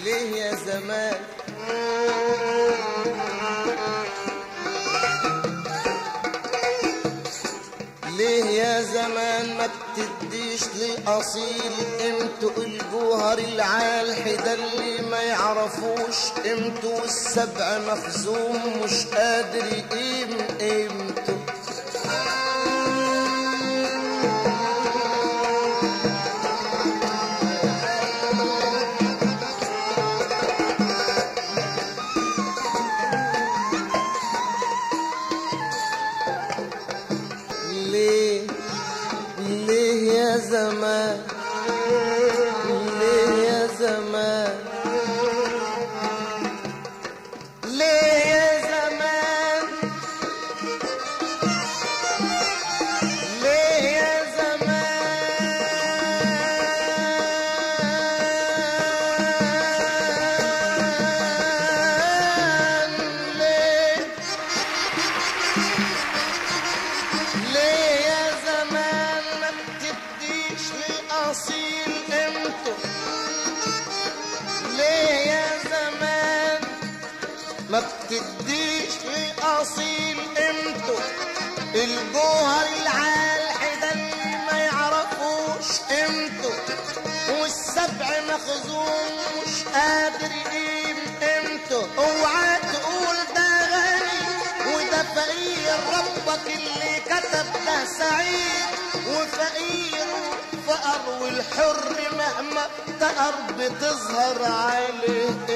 ليه يا زمان ليه يا زمان ما بتديش لأصيل قيمته الجوهر العالح ده اللي ما يعرفوش قيمته والسبع مخزوم مش قادر يقيم قيمته ليه ليه يا زمان ليه يا زمان ليه يا زمان ليه يا زمان ليه ليه يا زمان ما بتديش للأصيل قيمته ليه يا زمان ما بتديش للأصيل قيمته الجوهر العالح ده اللي ما يعرفوش قيمته والسبع مخزون مش قادر يقيم قيمته اوعى تقول ده غني وده فقير ربك اللي كتب ده سعيد وفقير فقر والحر مهما تقر بتظهر عليه